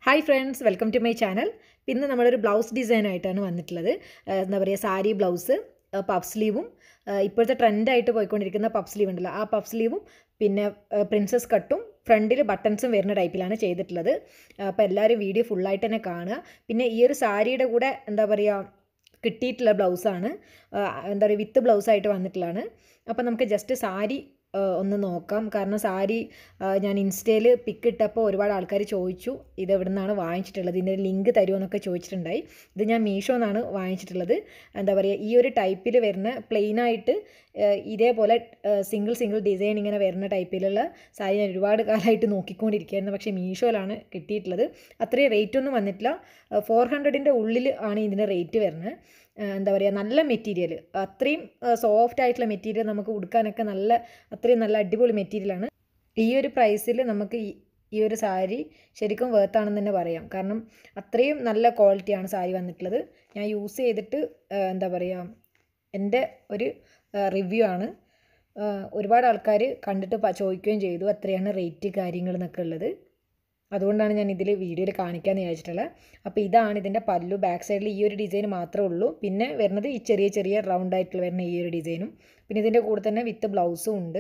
hi friends welcome to my channel ഇന്ന് നമ്മളൊരു blouse design ആയിട്ടാണ് വന്നിട്ടുള്ളത് ആ, എന്താ പറയുക സാരി ബ്ലൗസ് പഫ് സ്ലീവും ആ, ഇപ്പോഴത്തെ ട്രെൻഡായിട്ട് പോയിക്കൊണ്ടിരിക്കുന്ന പഫ് സ്ലീവ് ഉണ്ടല്ലോ ആ പഫ് സ്ലീവും പിന്നെ പ്രിൻസസ് കട്ടും ഫ്രണ്ടിൽ ബട്ടൺസും വരുന്ന ടൈപ്പിലാണ് ചെയ്തിട്ടുള്ളത് അപ്പോൾ എല്ലാവരും വീഡിയോ ഫുള്ളായിട്ട് തന്നെ കാണുക പിന്നെ ഈ ഒരു സാരിയുടെ കൂടെ എന്താ പറയുക കിട്ടിയിട്ടുള്ള ബ്ലൗസാണ് എന്താ പറയുക വിത്ത് ബ്ലൗസായിട്ട് വന്നിട്ടുള്ളതാണ് അപ്പോൾ നമുക്ക് ജസ്റ്റ് സാരി ആ, ഒന്ന് നോക്കാം കാരണം സാരി ആ, ഞാൻ ഇൻസ്റ്റയിൽ പിക്ക് ഇട്ടപ്പോൾ ഒരുപാട് ആൾക്കാർ ചോദിച്ചു ഇത് എവിടെ നിന്നാണ് വാങ്ങിച്ചിട്ടുള്ളത് ഇതിൻ്റെ ലിങ്ക് തരുമോ എന്നൊക്കെ ചോദിച്ചിട്ടുണ്ടായി ഇത് ഞാൻ മീഷോ നിന്നാണ് വാങ്ങിച്ചിട്ടുള്ളത് എന്താ പറയുക ഈ ഒരു ടൈപ്പിൽ വരുന്ന പ്ലെയിനായിട്ട് ഇതേപോലെ സിംഗിൾ സിംഗിൾ ഡിസൈൻ ഇങ്ങനെ വരുന്ന ടൈപ്പിലുള്ള സാരി ഞാൻ ഒരുപാട് കാലമായിട്ട് നോക്കിക്കൊണ്ടിരിക്കുകയായിരുന്നു പക്ഷേ മീഷോയിലാണ് കിട്ടിയിട്ടുള്ളത് അത്രയും റേറ്റ് ഒന്നും വന്നിട്ടില്ല ഫോർ ഹൺഡ്രഡിൻ്റെ ഉള്ളിൽ ആണ് ഇതിൻ്റെ റേറ്റ് വരുന്നത് ഏഹ് എന്താ പറയുക നല്ല മെറ്റീരിയൽ അത്രയും സോഫ്റ്റ് ആയിട്ടുള്ള മെറ്റീരിയൽ നമുക്ക് ഉടുക്കാനൊക്കെ നല്ല അത്രയും നല്ല അടിപൊളി മെറ്റീരിയലാണ് ഈ ഒരു പ്രൈസിൽ നമുക്ക് ഈ ഈ ഒരു സാരി ശരിക്കും വേർത്താണെന്ന് തന്നെ പറയാം കാരണം അത്രയും നല്ല ക്വാളിറ്റിയാണ് സാരി വന്നിട്ടുള്ളത് ഞാൻ യൂസ് ചെയ്തിട്ട് ഏഹ് എന്താ പറയുക എൻ്റെ ഒരു റിവ്യൂ ആണ് ഏഹ് ഒരുപാട് ആൾക്കാർ കണ്ടിട്ട് പ- ചോദിക്കുകയും ചെയ്തു എത്രയാണ് റേറ്റ് കാര്യങ്ങൾ എന്നൊക്കെ ഉള്ളത് അതുകൊണ്ടാണ് ഞാൻ ഇതിൽ വീഡിയോയിൽ കാണിക്കാമെന്ന് വിചാരിച്ചിട്ടുള്ളത് അപ്പോൾ ഇതാണ് ഇതിൻ്റെ പല്ലു ബാക്ക് സൈഡിൽ ഈ ഒരു ഡിസൈൻ മാത്രമേ ഉള്ളൂ പിന്നെ വരുന്നത് ഈ ചെറിയ ചെറിയ റൗണ്ട് ആയിട്ടുള്ള വരുന്ന ഈ ഒരു ഡിസൈനും പിന്നെ ഇതിൻ്റെ കൂടെ തന്നെ വിത്ത് ബ്ലൗസും ഉണ്ട്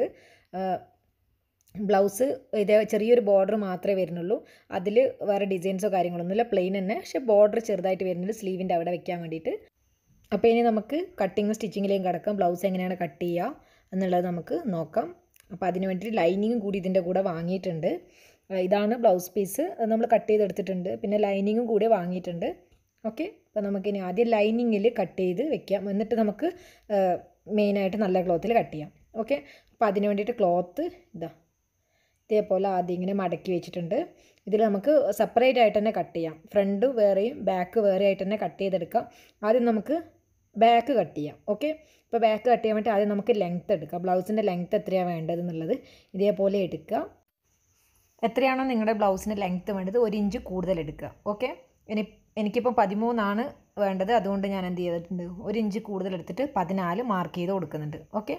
ബ്ലൗസ് ഇതേ ചെറിയൊരു ബോർഡർ മാത്രമേ വരുന്നുള്ളൂ അതിൽ വേറെ ഡിസൈൻസോ കാര്യങ്ങളൊന്നുമില്ല പ്ലെയിൻ തന്നെ പക്ഷേ ബോർഡർ ചെറുതായിട്ട് വരുന്നുണ്ട് സ്ലീവിൻ്റെ അവിടെ വെക്കാൻ വേണ്ടിയിട്ട് അപ്പോൾ ഇനി നമുക്ക് കട്ടിങ്ങും സ്റ്റിച്ചിങ്ങിലേക്കും കിടക്കാം ബ്ലൗസ് എങ്ങനെയാണ് കട്ട് ചെയ്യുക എന്നുള്ളത് നമുക്ക് നോക്കാം അപ്പോൾ അതിന് വേണ്ടിയിട്ട് ലൈനിങ്ങും കൂടി ഇതിൻ്റെ കൂടെ വാങ്ങിയിട്ടുണ്ട് ആ, ഇതാണ് ബ്ലൗസ് പീസ് നമ്മൾ കട്ട് ചെയ്തെടുത്തിട്ടുണ്ട് പിന്നെ ലൈനിങ്ങും കൂടി വാങ്ങിയിട്ടുണ്ട് ഓക്കെ അപ്പോൾ നമുക്കിനി ആദ്യം ലൈനിങ്ങിൽ കട്ട് ചെയ്ത് വെക്കാം എന്നിട്ട് നമുക്ക് മെയിനായിട്ട് നല്ല ക്ലോത്തിൽ കട്ട് ചെയ്യാം ഓക്കെ അപ്പോൾ അതിന് വേണ്ടിയിട്ട് ക്ലോത്ത് ഇതാ ഇതേപോലെ ആദ്യം ഇങ്ങനെ മടക്കി വെച്ചിട്ടുണ്ട് ഇതിൽ നമുക്ക് സെപ്പറേറ്റ് ആയിട്ട് തന്നെ കട്ട് ചെയ്യാം ഫ്രണ്ട് വേറെയും ബാക്ക് വേറെ ആയിട്ട് തന്നെ കട്ട് ചെയ്തെടുക്കാം ആദ്യം നമുക്ക് ബാക്ക് കട്ട് ചെയ്യാം ഓക്കെ ഇപ്പോൾ ബാക്ക് കട്ട് ചെയ്യാൻ വേണ്ടി ആദ്യം നമുക്ക് ലെങ്ത്ത് എടുക്കാം ബ്ലൗസിൻ്റെ ലെങ്ത്ത് എത്രയാണ് വേണ്ടത് എന്നുള്ളത് ഇതേപോലെ എടുക്കുക എത്രയാണോ നിങ്ങളുടെ ബ്ലൗസിന് ലെങ്ത്ത് വേണ്ടത് ഒരു ഇഞ്ച് കൂടുതൽ എടുക്കുക ഓക്കെ ഇനി എനിക്കിപ്പോൾ പതിമൂന്നാണ് വേണ്ടത് അതുകൊണ്ട് ഞാൻ എന്ത് ചെയ്തിട്ടുണ്ട് ഒരു ഇഞ്ച് കൂടുതൽ എടുത്തിട്ട് പതിനാല് മാർക്ക് ചെയ്ത് കൊടുക്കുന്നുണ്ട് ഓക്കെ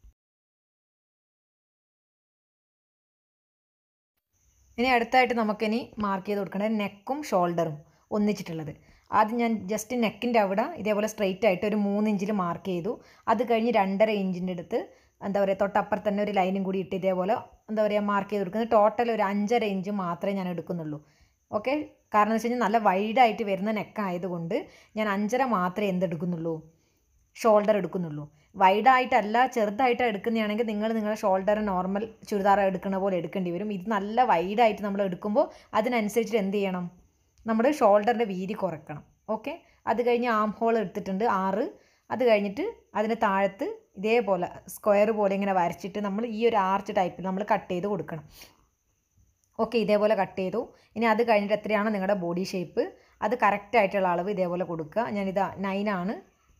ഇനി അടുത്തായിട്ട് നമുക്കിനി മാർക്ക് ചെയ്ത് കൊടുക്കേണ്ടത് നെക്കും ഷോൾഡറും ഒന്നിച്ചിട്ടുള്ളത് ആദ്യം ഞാൻ ജസ്റ്റ് നെക്കിൻ്റെ അവിടെ ഇതേപോലെ സ്ട്രെയിറ്റ് ആയിട്ട് ഒരു മൂന്ന് ഇഞ്ചിൽ മാർക്ക് ചെയ്തു അത് കഴിഞ്ഞ് രണ്ടര ഇഞ്ചിൻ്റെ അടുത്ത് എന്താ പറയുക തൊട്ടപ്പുറത്ത് തന്നെ ഒരു ലൈനും കൂടി ഇട്ട് ഇതേപോലെ എന്താ പറയുക മാർക്ക് ചെയ്ത് കൊടുക്കുന്നത് ടോട്ടൽ ഒരു അഞ്ചര ഇഞ്ച് മാത്രമേ ഞാൻ എടുക്കുന്നുള്ളൂ ഓക്കെ കാരണം എന്ന് വെച്ച് കഴിഞ്ഞാൽ നല്ല വൈഡായിട്ട് വരുന്ന നെക്കായതുകൊണ്ട് ഞാൻ അഞ്ചര മാത്രമേ എന്തെടുക്കുന്നുള്ളൂ ഷോൾഡർ എടുക്കുന്നുള്ളൂ വൈഡായിട്ടല്ല ചെറുതായിട്ട് എടുക്കുന്നതാണെങ്കിൽ നിങ്ങൾ നിങ്ങളുടെ ഷോൾഡർ നോർമൽ ചുരിദാർ എടുക്കുന്ന പോലെ എടുക്കേണ്ടി വരും ഇത് നല്ല വൈഡായിട്ട് നമ്മൾ എടുക്കുമ്പോൾ അതിനനുസരിച്ചിട്ട് എന്ത് ചെയ്യണം നമ്മൾ ഷോൾഡറിൻ്റെ വീതി കുറയ്ക്കണം ഓക്കെ അത് കഴിഞ്ഞ് ആം ഹോൾ എടുത്തിട്ടുണ്ട് ആറ് അത് കഴിഞ്ഞിട്ട് അതിന് താഴത്ത് ഇതേപോലെ സ്ക്വയർ പോലെ ഇങ്ങനെ വരച്ചിട്ട് നമ്മൾ ഈ ഒരു ആർച്ച് ടൈപ്പിൽ നമ്മൾ കട്ട് ചെയ്ത് കൊടുക്കണം ഓക്കെ ഇതേപോലെ കട്ട് ചെയ്തു ഇനി അത് കഴിഞ്ഞിട്ട് എത്രയാണോ നിങ്ങളുടെ ബോഡി ഷേപ്പ് അത് കറക്റ്റ് ആയിട്ടുള്ള അളവ് ഇതേപോലെ കൊടുക്കുക ഞാനിതാ നയനാണ്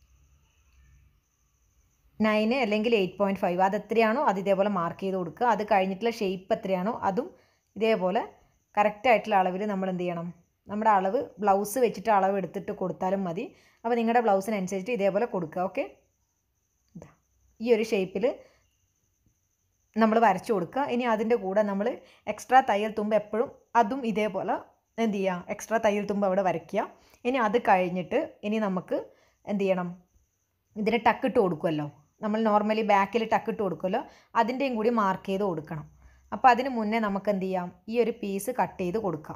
നയന് അല്ലെങ്കിൽ എയ്റ്റ് പോയിൻറ്റ് ഫൈവ് അത് എത്രയാണോ അത് ഇതേപോലെ മാർക്ക് ചെയ്ത് കൊടുക്കുക അത് കഴിഞ്ഞിട്ടുള്ള ഷേപ്പ് എത്രയാണോ അതും ഇതേപോലെ കറക്റ്റ് ആയിട്ടുള്ള അളവിൽ നമ്മൾ എന്ത് ചെയ്യണം നമ്മുടെ അളവ് ബ്ലൗസ് വെച്ചിട്ട് അളവ് എടുത്തിട്ട് കൊടുത്താലും മതി അപ്പോൾ നിങ്ങളുടെ ബ്ലൗസിനനുസരിച്ച് ഇതേപോലെ കൊടുക്കുക ഓക്കെ ഈ ഒരു ഷേപ്പിൽ നമ്മൾ വരച്ചു കൊടുക്കുക ഇനി അതിൻ്റെ കൂടെ നമ്മൾ എക്സ്ട്രാ തയ്യൽ തുമ്പ് എപ്പോഴും അതും ഇതേപോലെ എന്ത് ചെയ്യുക എക്സ്ട്രാ തയ്യൽ തുമ്പ് അവിടെ വരയ്ക്കുക ഇനി അത് കഴിഞ്ഞിട്ട് ഇനി നമുക്ക് എന്ത് ചെയ്യണം ഇതിന് ടക്കിട്ട് കൊടുക്കുമല്ലോ നമ്മൾ നോർമലി ബാക്കിൽ ടക്കിട്ട് കൊടുക്കുമല്ലോ അതിൻ്റെയും കൂടി മാർക്ക് ചെയ്ത് കൊടുക്കണം അപ്പോൾ അതിന് മുന്നേ നമുക്ക് എന്ത് ചെയ്യാം ഈ ഒരു പീസ് കട്ട് ചെയ്ത് കൊടുക്കാം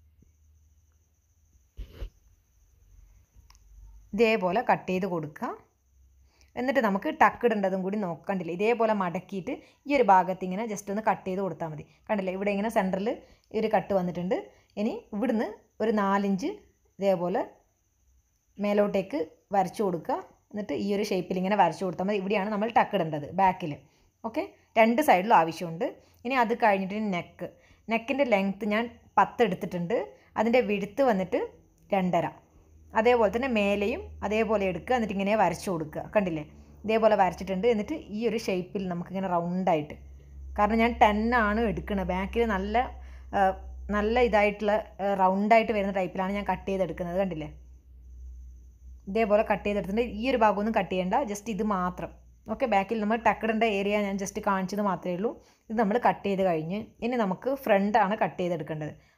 ഇതേപോലെ കട്ട് ചെയ്ത് കൊടുക്കുക എന്നിട്ട് നമുക്ക് ടക്കിടേണ്ടതും കൂടി നോക്കണ്ടില്ല ഇതേപോലെ മടക്കിയിട്ട് ഈ ഒരു ഭാഗത്ത് ഇങ്ങനെ ജസ്റ്റ് ഒന്ന് കട്ട് ചെയ്ത് കൊടുത്താൽ മതി കണ്ടില്ലേ ഇവിടെ ഇങ്ങനെ സെൻറ്ററിൽ ഈ ഒരു കട്ട് വന്നിട്ടുണ്ട് ഇനി ഇവിടുന്ന് ഒരു നാലിഞ്ച് ഇതേപോലെ മേലോട്ടേക്ക് വരച്ചു കൊടുക്കുക എന്നിട്ട് ഈ ഒരു ഷേപ്പിൽ ഇങ്ങനെ വരച്ചു കൊടുത്താൽ മതി ഇവിടെയാണ് നമ്മൾ ടക്കിടേണ്ടത് ബാക്കിൽ ഓക്കെ രണ്ട് സൈഡിലും ആവശ്യമുണ്ട് ഇനി അത് കഴിഞ്ഞിട്ട് നെക്ക് നെക്കിൻ്റെ ലെങ്ത്ത് ഞാൻ പത്ത് എടുത്തിട്ടുണ്ട് അതിൻ്റെ വിടുത്ത് വന്നിട്ട് രണ്ടര അതേപോലെ തന്നെ മേലെയും അതേപോലെ എടുക്കുക എന്നിട്ട് ഇങ്ങനെ വരച്ചു കൊടുക്കുക കണ്ടില്ലേ ഇതേപോലെ വരച്ചിട്ടുണ്ട് എന്നിട്ട് ഈ ഒരു ഷേപ്പിൽ നമുക്കിങ്ങനെ റൗണ്ടായിട്ട് കാരണം ഞാൻ ടെൻ ആണ് എടുക്കുന്നത് ബാക്കിൽ നല്ല ആ, നല്ല ഇതായിട്ടുള്ള റൗണ്ടായിട്ട് വരുന്ന ടൈപ്പിലാണ് ഞാൻ കട്ട് ചെയ്തെടുക്കുന്നത് കണ്ടില്ലേ ഇതേപോലെ കട്ട് ചെയ്തെടുത്തിട്ടുണ്ട് ഈ ഒരു ഭാഗമൊന്നും കട്ട് ചെയ്യേണ്ട ജസ്റ്റ് ഇത് മാത്രം ഓക്കെ ബാക്കിൽ നമ്മൾ ടക്കിടേണ്ട ഏരിയ ഞാൻ ജസ്റ്റ് കാണിച്ചത് മാത്രമേ ഉള്ളൂ ഇത് നമ്മൾ കട്ട് ചെയ്ത് കഴിഞ്ഞ് ഇനി നമുക്ക് ഫ്രണ്ടാണ് കട്ട് ചെയ്തെടുക്കേണ്ടത്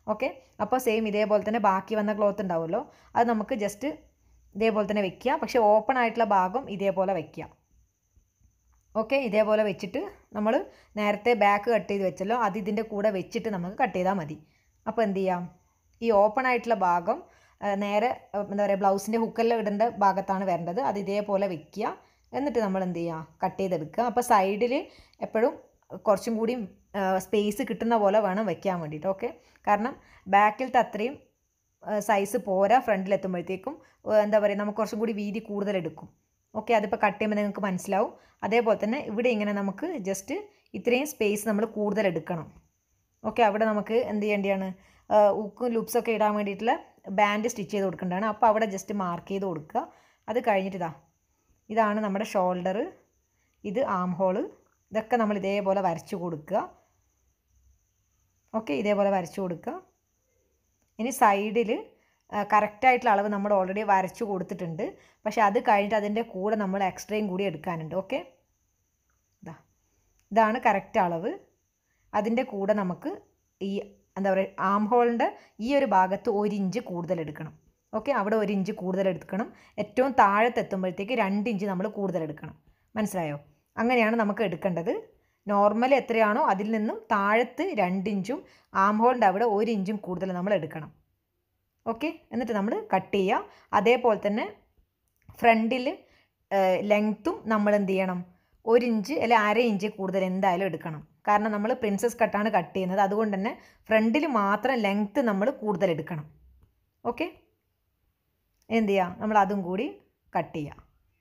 ഓക്കെ അപ്പോൾ സെയിം ഇതേപോലെ തന്നെ ബാക്കി വന്ന ക്ലോത്ത് ഉണ്ടാവുമല്ലോ അത് നമുക്ക് ജസ്റ്റ് ഇതേപോലെ തന്നെ വെക്കുക പക്ഷേ ഓപ്പൺ ആയിട്ടുള്ള ഭാഗം ഇതേപോലെ വെക്കുക ഓക്കെ ഇതേപോലെ വെച്ചിട്ട് നമ്മൾ നേരത്തെ ബാക്ക് കട്ട് ചെയ്ത് വെച്ചല്ലോ അത് ഇതിൻ്റെ കൂടെ വെച്ചിട്ട് നമുക്ക് കട്ട് ചെയ്താൽ മതി അപ്പോൾ എന്ത് ചെയ്യാം ഈ ഓപ്പൺ ആയിട്ടുള്ള ഭാഗം ആ, നേരെ ആ, എന്താ പറയുക ബ്ലൗസിൻ്റെ ഹുക്കെല്ലാം ഇടേണ്ട ഭാഗത്താണ് വരേണ്ടത് അത് ഇതേപോലെ വെക്കുക എന്നിട്ട് നമ്മൾ എന്ത് ചെയ്യുക കട്ട് ചെയ്തെടുക്കുക അപ്പോൾ സൈഡിൽ എപ്പോഴും കുറച്ചും കൂടി സ്പേസ് കിട്ടുന്ന പോലെ വേണം വെക്കാൻ വേണ്ടിയിട്ട് ഓക്കെ കാരണം ബാക്കിലത്തെ അത്രയും സൈസ് പോരാ ഫ്രണ്ടിലെത്തുമ്പോഴത്തേക്കും എന്താ പറയുക നമുക്ക് കുറച്ചും കൂടി വീതി കൂടുതൽ എടുക്കും ഓക്കെ അതിപ്പോൾ കട്ട് ചെയ്യുമ്പോൾ നിങ്ങൾക്ക് മനസ്സിലാവും അതേപോലെ തന്നെ ഇവിടെ ഇങ്ങനെ നമുക്ക് ജസ്റ്റ് ഇത്രയും സ്പേസ് നമ്മൾ കൂടുതൽ എടുക്കണം ഓക്കെ അവിടെ നമുക്ക് എന്ത് ചെയ്യേണ്ടതാണ് ഉക്കും ലൂപ്സൊക്കെ ഇടാൻ വേണ്ടിയിട്ടുള്ള ബാൻഡ് സ്റ്റിച്ച് ചെയ്ത് കൊടുക്കേണ്ടതാണ് അപ്പോൾ അവിടെ ജസ്റ്റ് മാർക്ക് ചെയ്ത് കൊടുക്കുക അത് കഴിഞ്ഞിട്ട് ഇതാ ഇതാണ് നമ്മുടെ ഷോൾഡർ ഇത് ആം ഹോള് ഇതൊക്കെ നമ്മൾ ഇതേപോലെ വരച്ചു കൊടുക്കുക ഓക്കെ ഇതേപോലെ വരച്ചു കൊടുക്കുക ഇനി സൈഡിൽ കറക്റ്റായിട്ടുള്ള അളവ് നമ്മൾ ഓൾറെഡി വരച്ചു കൊടുത്തിട്ടുണ്ട് പക്ഷേ അത് കഴിഞ്ഞിട്ട് അതിൻ്റെ കൂടെ നമ്മൾ എക്സ്ട്രയും കൂടി എടുക്കാനുണ്ട് ഓക്കെ ഇതാ ഇതാണ് കറക്റ്റ് അളവ് അതിൻ്റെ കൂടെ നമുക്ക് ഈ എന്താ പറയുക ആം ഹോളിൻ്റെ ഈ ഒരു ഭാഗത്ത് ഒരു ഇഞ്ച് കൂടുതൽ എടുക്കണം ഓക്കെ അവിടെ ഒരു ഇഞ്ച് കൂടുതൽ എടുക്കണം ഏറ്റവും താഴത്ത് എത്തുമ്പോഴത്തേക്ക് രണ്ട് ഇഞ്ച് നമ്മൾ കൂടുതൽ എടുക്കണം മനസ്സിലായോ അങ്ങനെയാണ് നമുക്ക് എടുക്കേണ്ടത് നോർമൽ എത്രയാണോ അതിൽ നിന്നും താഴത്ത് രണ്ട് ഇഞ്ചും ആം ഹോളിൻ്റെ അവിടെ ഒരു ഇഞ്ചും കൂടുതൽ നമ്മൾ എടുക്കണം ഓക്കെ എന്നിട്ട് നമ്മൾ കട്ട് ചെയ്യുക അതേപോലെ തന്നെ ഫ്രണ്ടിൽ ലെങ്ത്തും നമ്മൾ എന്ത് ചെയ്യണം ഒരു ഇഞ്ച് അല്ലെ അര ഇഞ്ച് കൂടുതൽ എന്തായാലും എടുക്കണം കാരണം നമ്മൾ പ്രിൻസസ് കട്ടാണ് കട്ട് ചെയ്യുന്നത് അതുകൊണ്ട് തന്നെ ഫ്രണ്ടിൽ മാത്രം ലെങ്ത്ത് നമ്മൾ കൂടുതൽ എടുക്കണം ഓക്കെ എന്ത് ചെയ്യുക നമ്മൾ അതും കൂടി കട്ട് ചെയ്യുക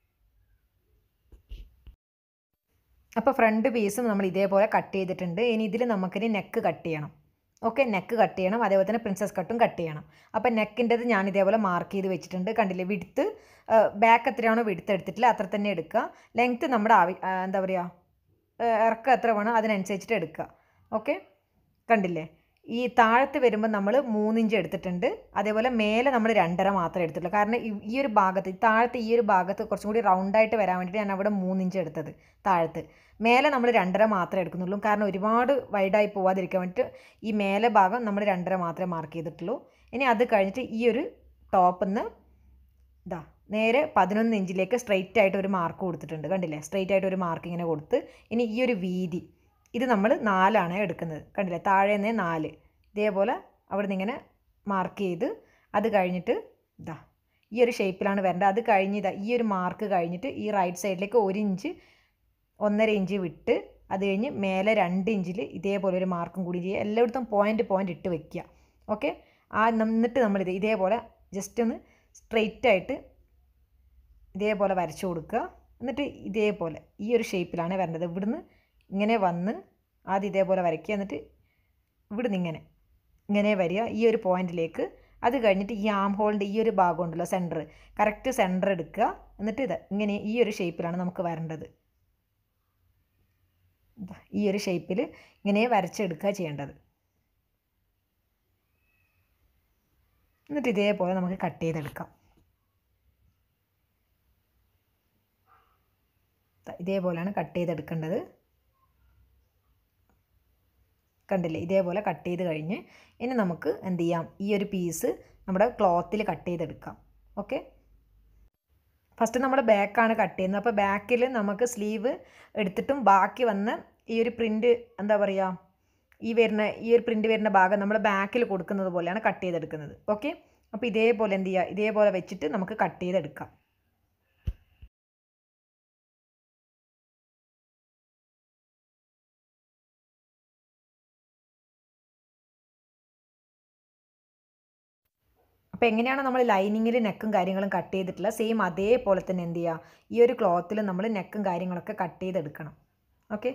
അപ്പോൾ ഫ്രണ്ട് പീസും നമ്മൾ ഇതേപോലെ കട്ട് ചെയ്തിട്ടുണ്ട് ഇനി ഇതിൽ നമുക്കിനി നെക്ക് കട്ട് ചെയ്യണം ഓക്കെ നെക്ക് കട്ട് ചെയ്യണം അതേപോലെ തന്നെ പ്രിൻസസ് കട്ടും കട്ട് ചെയ്യണം അപ്പോൾ നെക്കിൻ്റെത് ഞാൻ ഇതേപോലെ മാർക്ക് ചെയ്ത് വെച്ചിട്ടുണ്ട് കണ്ടില്ലേ വിടുത്ത് ബാക്ക് എത്രയാണോ വിടുത്ത് എടുത്തിട്ടില്ല അത്ര തന്നെ എടുക്കുക ലെങ്ത്ത് നമ്മുടെ ആവി ആ, എന്താ പറയുക ഇറക്കം എത്ര വേണം അതിനനുസരിച്ചിട്ട് എടുക്കുക ഓക്കെ കണ്ടില്ലേ ഈ താഴത്ത് വരുമ്പോൾ നമ്മൾ മൂന്നിഞ്ച് എടുത്തിട്ടുണ്ട് അതേപോലെ മേലെ നമ്മൾ രണ്ടര മാത്രമേ എടുത്തിട്ടുള്ളൂ കാരണം ഈ- ഈ ഒരു ഭാഗത്ത് ഈ താഴത്തെ ഈ ഒരു ഭാഗത്ത് കുറച്ചും കൂടി റൗണ്ടായിട്ട് വരാൻ വേണ്ടിയിട്ട് ഞാൻ അവിടെ മൂന്നിഞ്ച് എടുത്തത് താഴത്ത് മേലെ നമ്മൾ രണ്ടര മാത്രമേ എടുക്കുന്നുള്ളൂ കാരണം ഒരുപാട് വൈഡായി പോവാതിരിക്കാൻ വേണ്ടിയിട്ട് ഈ മേലെ ഭാഗം നമ്മൾ രണ്ടര മാത്രമേ മാർക്ക് ചെയ്തിട്ടുള്ളൂ ഇനി അത് കഴിഞ്ഞിട്ട് ഈ ഒരു ടോപ്പിൽ നിന്ന് ഇതാ നേരെ പതിനൊന്ന് ഇഞ്ചിലേക്ക് സ്ട്രെയിറ്റ് ആയിട്ട് ഒരു മാർക്ക് കൊടുത്തിട്ടുണ്ട് കണ്ടില്ലേ സ്ട്രെയിറ്റ് ആയിട്ട് ഒരു മാർക്ക് ഇങ്ങനെ കൊടുത്ത് ഇനി ഈ ഒരു വീതി ഇത് നമ്മൾ നാലാണ് എടുക്കുന്നത് കണ്ടില്ലേ താഴെ നിന്ന് നാല് ഇതേപോലെ അവിടെ നിന്ന് ഇങ്ങനെ മാർക്ക് ചെയ്ത് അത് കഴിഞ്ഞിട്ട് ഇതാ ഈ ഒരു ഷേപ്പിലാണ് വരേണ്ടത് അത് കഴിഞ്ഞ് ഇതാ ഈ ഒരു മാർക്ക് കഴിഞ്ഞിട്ട് ഈ റൈറ്റ് സൈഡിലേക്ക് ഒരു ഇഞ്ച് ഒന്നര ഇഞ്ച് വിട്ട് അത് കഴിഞ്ഞ് മേലെ രണ്ട് ഇഞ്ചിൽ ഇതേപോലെ ഒരു മാർക്കും കൂടി ചെയ്യുക എല്ലായിടത്തും പോയിൻ്റ് പോയിൻ്റ് ഇട്ട് വെക്കുക ഓക്കെ ആ നം- എന്നിട്ട് നമ്മളിത് ഇതേപോലെ ജസ്റ്റ് ഒന്ന് സ്ട്രെയിറ്റ് ആയിട്ട് ഇതേപോലെ വരച്ചു കൊടുക്കുക എന്നിട്ട് ഇതേപോലെ ഈ ഒരു ഷേപ്പിലാണ് വരേണ്ടത് ഇവിടുന്ന് ഇങ്ങനെ വന്ന് ആദ്യം ഇതേപോലെ വരയ്ക്കുക എന്നിട്ട് ഇവിടുന്ന് ഇങ്ങനെ ഇങ്ങനെ വരിക ഈ ഒരു പോയിന്റിലേക്ക് അത് കഴിഞ്ഞിട്ട് ഈ ആം ഹോളിൻ്റെ ഈ ഒരു ഭാഗം ഉണ്ടല്ലോ സെൻറ്റർ കറക്റ്റ് സെൻറ്റർ എടുക്കുക എന്നിട്ട് ഇത് ഇങ്ങനെ ഈ ഒരു ഷേപ്പിലാണ് നമുക്ക് വരേണ്ടത് ദാ ഈ ഒരു ഷേപ്പിൽ ഇങ്ങനെ വരച്ചെടുക്കുക ചെയ്യേണ്ടത് എന്നിട്ട് ഇതേപോലെ നമുക്ക് കട്ട് ചെയ്തെടുക്കാം ദാ ഇതേപോലെയാണ് കട്ട് ചെയ്തെടുക്കേണ്ടത് കണ്ടില്ലേ ഇതേപോലെ കട്ട് ചെയ്ത് കഴിഞ്ഞ് ഇനി നമുക്ക് എന്ത് ചെയ്യാം ഈ ഒരു പീസ് നമ്മുടെ ക്ലോത്തിൽ കട്ട് ചെയ്തെടുക്കാം ഓക്കെ ഫസ്റ്റ് നമ്മൾ ബാക്കാണ് കട്ട് ചെയ്യുന്നത് അപ്പോൾ ബാക്കിൽ നമുക്ക് സ്ലീവ് എടുത്തിട്ടും ബാക്കി വന്ന് ഈ ഒരു പ്രിൻ്റ് എന്താ പറയുക ഈ വരുന്ന ഈ ഒരു പ്രിൻ്റ് വരുന്ന ഭാഗം നമ്മൾ ബാക്കിൽ കൊടുക്കുന്നത് പോലെയാണ് കട്ട് ചെയ്തെടുക്കുന്നത് ഓക്കെ അപ്പോൾ ഇതേപോലെ എന്ത് ചെയ്യുക ഇതേപോലെ വെച്ചിട്ട് നമുക്ക് കട്ട് ചെയ്തെടുക്കാം അപ്പോൾ എങ്ങനെയാണ് നമ്മൾ ലൈനിങ്ങിൽ നെക്കും കാര്യങ്ങളും കട്ട് ചെയ്തിട്ടുള്ള സെയിം അതേപോലെ തന്നെ എന്ത് ചെയ്യുക ഈ ഒരു ക്ലോത്തിൽ നമ്മൾ നെക്കും കാര്യങ്ങളൊക്കെ കട്ട് ചെയ്തെടുക്കണം ഓക്കെ